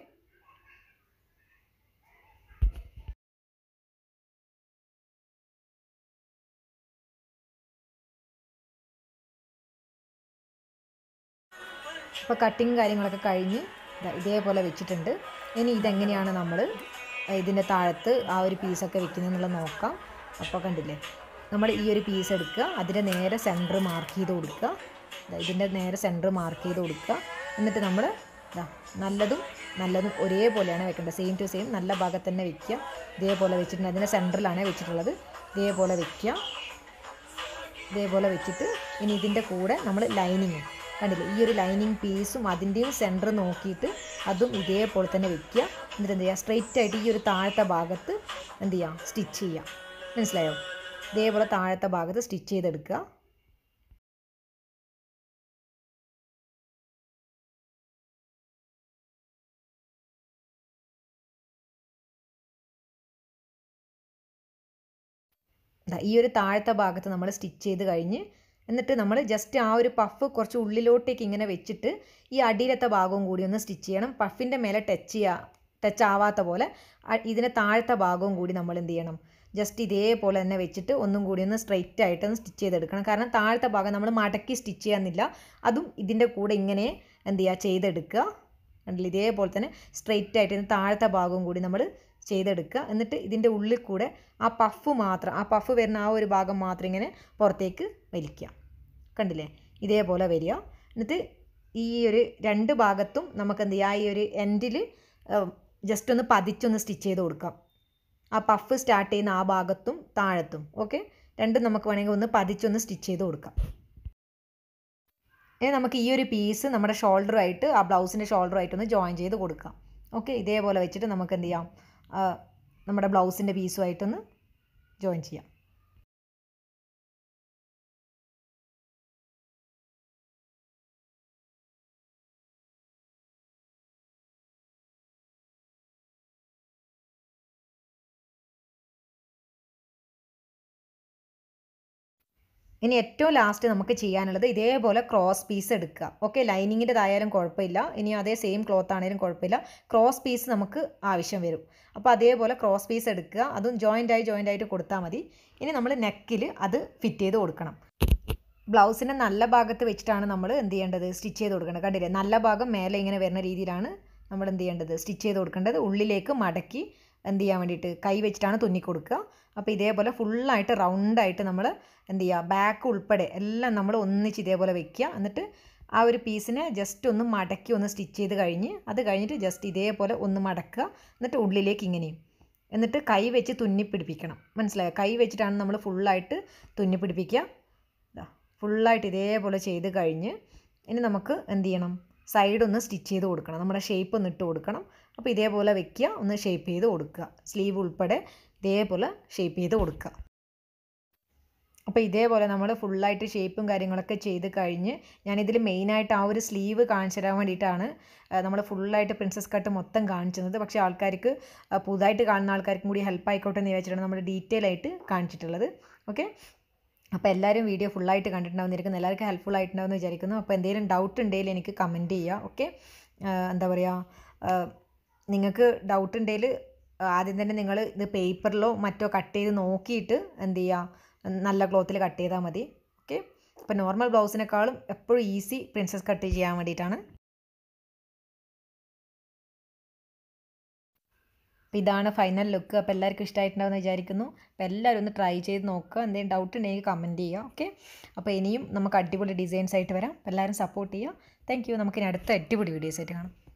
അപ്പോൾ കട്ടിങ് കാര്യങ്ങളൊക്കെ കഴിഞ്ഞ് ദാ ഇതേപോലെ വെച്ചിട്ടുണ്ട് ഇനി ഇതെങ്ങനെയാണ് നമ്മൾ ഇതിൻ്റെ താഴത്ത് ആ ഒരു പീസൊക്കെ വെക്കുന്നതെന്നുള്ളത് നോക്കാം അപ്പോൾ കണ്ടില്ലേ നമ്മൾ ഈ ഒരു പീസ് എടുക്കുക അതിൻ്റെ നേരെ സെൻറ്റർ മാർക്ക് ചെയ്ത് കൊടുക്കുക ദാ ഇതിൻ്റെ നേരെ സെൻറ്റർ മാർക്ക് ചെയ്ത് കൊടുക്കുക എന്നിട്ട് നമ്മൾ ഇതാ നല്ലതും നല്ലതും ഒരേപോലെയാണ് വെക്കേണ്ടത് സെയിം ടു സെയിം നല്ല ഭാഗത്ത് തന്നെ വെക്കുക ഇതേപോലെ വെച്ചിട്ടുണ്ട് അതിൻ്റെ സെൻറ്ററിലാണ് വെച്ചിട്ടുള്ളത് ഇതേപോലെ വെക്കുക ഇതേപോലെ വെച്ചിട്ട് ഇനി ഇതിൻ്റെ കൂടെ നമ്മൾ ലൈനിങ്ങും കണ്ടില്ലേ ഈ ഒരു ലൈനിങ് പീസും അതിൻ്റെയും സെൻറ്റർ നോക്കിയിട്ട് അതും ഇതേപോലെ തന്നെ വെക്കുക എന്നിട്ട് എന്ത് ചെയ്യുക സ്ട്രെയിറ്റ് ആയിട്ട് ഈ ഒരു താഴത്തെ ഭാഗത്ത് എന്ത് ചെയ്യുക സ്റ്റിച്ച് ചെയ്യുക മനസ്സിലായോ ഇതേപോലെ താഴത്തെ ഭാഗത്ത് സ്റ്റിച്ച് ചെയ്തെടുക്കുക ദാ ഈ ഒരു താഴത്തെ ഭാഗത്ത് നമ്മൾ സ്റ്റിച്ച് ചെയ്ത് കഴിഞ്ഞ് എന്നിട്ട് നമ്മൾ ജസ്റ്റ് ആ ഒരു പഫ് കുറച്ച് ഉള്ളിലോട്ടേക്ക് ഇങ്ങനെ വെച്ചിട്ട് ഈ അടിയിലത്തെ ഭാഗവും കൂടി ഒന്ന് സ്റ്റിച്ച് ചെയ്യണം പഫിൻ്റെ മേലെ ടച്ച് ചെയ്യുക ടച്ച് ആവാത്ത പോലെ അ- ഇതിൻ്റെ താഴത്തെ ഭാഗവും കൂടി നമ്മൾ എന്ത് ചെയ്യണം ജസ്റ്റ് ഇതേപോലെ തന്നെ വെച്ചിട്ട് ഒന്നും കൂടി ഒന്ന് സ്ട്രെയിറ്റ് ആയിട്ട് ഒന്ന് സ്റ്റിച്ച് ചെയ്തെടുക്കണം കാരണം താഴത്തെ ഭാഗം നമ്മൾ മടക്കി സ്റ്റിച്ച് ചെയ്യാന്നില്ല അതും ഇതിൻ്റെ കൂടെ ഇങ്ങനെ എന്ത് ചെയ്യുക ചെയ്തെടുക്കുക കണ്ടില്ല ഇതേപോലെ തന്നെ സ്ട്രെയിറ്റ് ആയിട്ട് ഇതിന് താഴത്തെ ഭാഗവും കൂടി നമ്മൾ ചെയ്തെടുക്കുക എന്നിട്ട് ഇതിൻ്റെ ഉള്ളിൽ കൂടെ ആ പഫ് മാത്രം ആ പഫ് വരുന്ന ആ ഒരു ഭാഗം മാത്രം ഇങ്ങനെ പുറത്തേക്ക് വലിക്കുക കണ്ടില്ലേ ഇതേപോലെ വരിക എന്നിട്ട് ഈ ഒരു രണ്ട് ഭാഗത്തും നമുക്ക് എന്ത് ചെയ്യാം ഈ ഒരു എൻഡിൽ ജസ്റ്റ് ഒന്ന് പതിച്ചൊന്ന് സ്റ്റിച്ച് ചെയ്ത് കൊടുക്കാം ആ പഫ് സ്റ്റാർട്ട് ചെയ്യുന്ന ആ ഭാഗത്തും താഴത്തും ഓക്കെ രണ്ടും നമുക്ക് വേണമെങ്കിൽ ഒന്ന് പതിച്ചൊന്ന് സ്റ്റിച്ച് ചെയ്ത് കൊടുക്കാം ഇനി നമുക്ക് ഈ ഒരു പീസ് നമ്മുടെ ഷോൾഡറുമായിട്ട് ആ ബ്ലൗസിൻ്റെ ഷോൾഡറുമായിട്ട് ഒന്ന് ജോയിൻ ചെയ്ത് കൊടുക്കാം ഓക്കെ ഇതേപോലെ വെച്ചിട്ട് നമുക്ക് എന്ത് ചെയ്യാം ആ, നമ്മുടെ ബ്ലൗസിൻ്റെ പീസുമായിട്ടൊന്ന് ജോയിൻ ചെയ്യാം ഇനി ഏറ്റവും ലാസ്റ്റ് നമുക്ക് ചെയ്യാനുള്ളത് ഇതേപോലെ ക്രോസ് പീസ് എടുക്കുക ഓക്കെ ലൈനിങ്ങിൻ്റെതായാലും കുഴപ്പമില്ല ഇനി അതേ സെയിം ക്ലോത്ത് ആണെങ്കിലും കുഴപ്പമില്ല ക്രോസ് പീസ് നമുക്ക് ആവശ്യം വരും അപ്പോൾ അതേപോലെ ക്രോസ് പീസ് എടുക്കുക അതും ജോയിൻ്റ് ആയി ജോയിൻ്റ് ആയിട്ട് കൊടുത്താൽ മതി ഇനി നമ്മൾ നെക്കിൽ അത് ഫിറ്റ് ചെയ്ത് കൊടുക്കണം ബ്ലൗസിൻ്റെ നല്ല ഭാഗത്ത് വെച്ചിട്ടാണ് നമ്മൾ എന്ത് ചെയ്യേണ്ടത് സ്റ്റിച്ച് ചെയ്ത് കൊടുക്കേണ്ടത് കണ്ടില്ലേ നല്ല ഭാഗം മേലെ ഇങ്ങനെ വരുന്ന രീതിയിലാണ് നമ്മൾ എന്ത് ചെയ്യേണ്ടത് സ്റ്റിച്ച് ചെയ്ത് കൊടുക്കേണ്ടത് ഉള്ളിലേക്ക് മടക്കി എന്ത് ചെയ്യാൻ വേണ്ടിയിട്ട് കൈ വെച്ചിട്ടാണ് തുന്നി കൊടുക്കുക അപ്പോൾ ഇതേപോലെ ഫുള്ളായിട്ട് റൗണ്ടായിട്ട് നമ്മൾ എന്ത് ചെയ്യുക ബാക്ക് ഉൾപ്പെടെ എല്ലാം നമ്മൾ ഒന്നിച്ച് ഇതേപോലെ വെക്കുക എന്നിട്ട് ആ ഒരു പീസിനെ ജസ്റ്റ് ഒന്ന് മടക്കി ഒന്ന് സ്റ്റിച്ച് ചെയ്ത് കഴിഞ്ഞ് അത് കഴിഞ്ഞിട്ട് ജസ്റ്റ് ഇതേപോലെ ഒന്ന് മടക്കുക എന്നിട്ട് ഉള്ളിലേക്ക് ഇങ്ങനെയും എന്നിട്ട് കൈ വെച്ച് തുന്നി പിടിപ്പിക്കണം മനസ്സിലായോ കൈ വെച്ചിട്ടാണ് നമ്മൾ ഫുള്ളായിട്ട് തുന്നി പിടിപ്പിക്കുക ഇതാ ഫുള്ളായിട്ട് ഇതേപോലെ ചെയ്ത് കഴിഞ്ഞ് ഇനി നമുക്ക് എന്ത് ചെയ്യണം സൈഡ് ഒന്ന് സ്റ്റിച്ച് ചെയ്ത് കൊടുക്കണം നമ്മുടെ ഷേപ്പ് ഒന്ന് ഇട്ട് കൊടുക്കണം അപ്പോൾ ഇതേപോലെ വെക്കുക ഒന്ന് ഷേപ്പ് ചെയ്ത് കൊടുക്കുക സ്ലീവ് ഉൾപ്പെടെ ഇതേപോലെ ഷേപ്പ് ചെയ്ത് കൊടുക്കുക അപ്പോൾ ഇതേപോലെ നമ്മൾ ഫുള്ളായിട്ട് ഷേപ്പും കാര്യങ്ങളൊക്കെ ചെയ്ത് കഴിഞ്ഞ് ഞാനിതിൽ മെയിനായിട്ട് ആ ഒരു സ്ലീവ് കാണിച്ചു തരാൻ വേണ്ടിയിട്ടാണ് നമ്മൾ ഫുള്ളായിട്ട് പ്രിൻസസ് കട്ട് മൊത്തം കാണിച്ചത് പക്ഷേ ആൾക്കാർക്ക് ആ, പുതുതായിട്ട് കാണുന്ന ആൾക്കാർക്കും കൂടി ഹെൽപ്പ് ആയിക്കോട്ടെ എന്ന് വിചാരിച്ചിട്ടാണ് നമ്മൾ ഡീറ്റെയിൽ ആയിട്ട് കാണിച്ചിട്ടുള്ളത് ഓക്കെ അപ്പോൾ എല്ലാവരും വീഡിയോ ഫുള്ളായിട്ട് കണ്ടിട്ടുണ്ടാവുന്നിരിക്കുന്നു എല്ലാവർക്കും ഹെൽപ്ഫുൾ ആയിട്ടുണ്ടാവുമെന്ന് വിചാരിക്കുന്നു അപ്പോൾ എന്തെങ്കിലും ഡൗട്ട് ഉണ്ടെങ്കിൽ എനിക്ക് കമൻറ്റ് ചെയ്യുക ഓക്കെ എന്താ പറയുക നിങ്ങൾക്ക് ഡൗട്ട് ഉണ്ടെങ്കിൽ ആദ്യം തന്നെ നിങ്ങൾ ഇത് പേപ്പറിലോ മറ്റോ കട്ട് ചെയ്ത് നോക്കിയിട്ട് എന്ത് ചെയ്യുക നല്ല ക്ലോത്തിൽ കട്ട് ചെയ്താൽ മതി ഓക്കെ അപ്പോൾ നോർമൽ ബ്ലൗസിനേക്കാളും എപ്പോഴും ഈസി പ്രിൻസസ് കട്ട് ചെയ്യാൻ വേണ്ടിയിട്ടാണ് അപ്പോൾ ഇതാണ് ഫൈനൽ ലുക്ക് അപ്പോൾ എല്ലാവർക്കും ഇഷ്ടമായിട്ടുണ്ടാവുമെന്ന് വിചാരിക്കുന്നു അപ്പോൾ എല്ലാവരും ഒന്ന് ട്രൈ ചെയ്ത് നോക്കുക എന്തെങ്കിലും ഡൗട്ട് ഉണ്ടെങ്കിൽ കമൻറ്റ് ചെയ്യുക ഓക്കെ അപ്പോൾ ഇനിയും നമുക്ക് അടിപൊളി ഡിസൈൻസ് ആയിട്ട് വരാം അപ്പോൾ എല്ലാവരും സപ്പോർട്ട് ചെയ്യുക താങ്ക് യു നമുക്കിനി അടുത്ത അടിപൊളി വീഡിയോസ് ആയിട്ട് കാണാം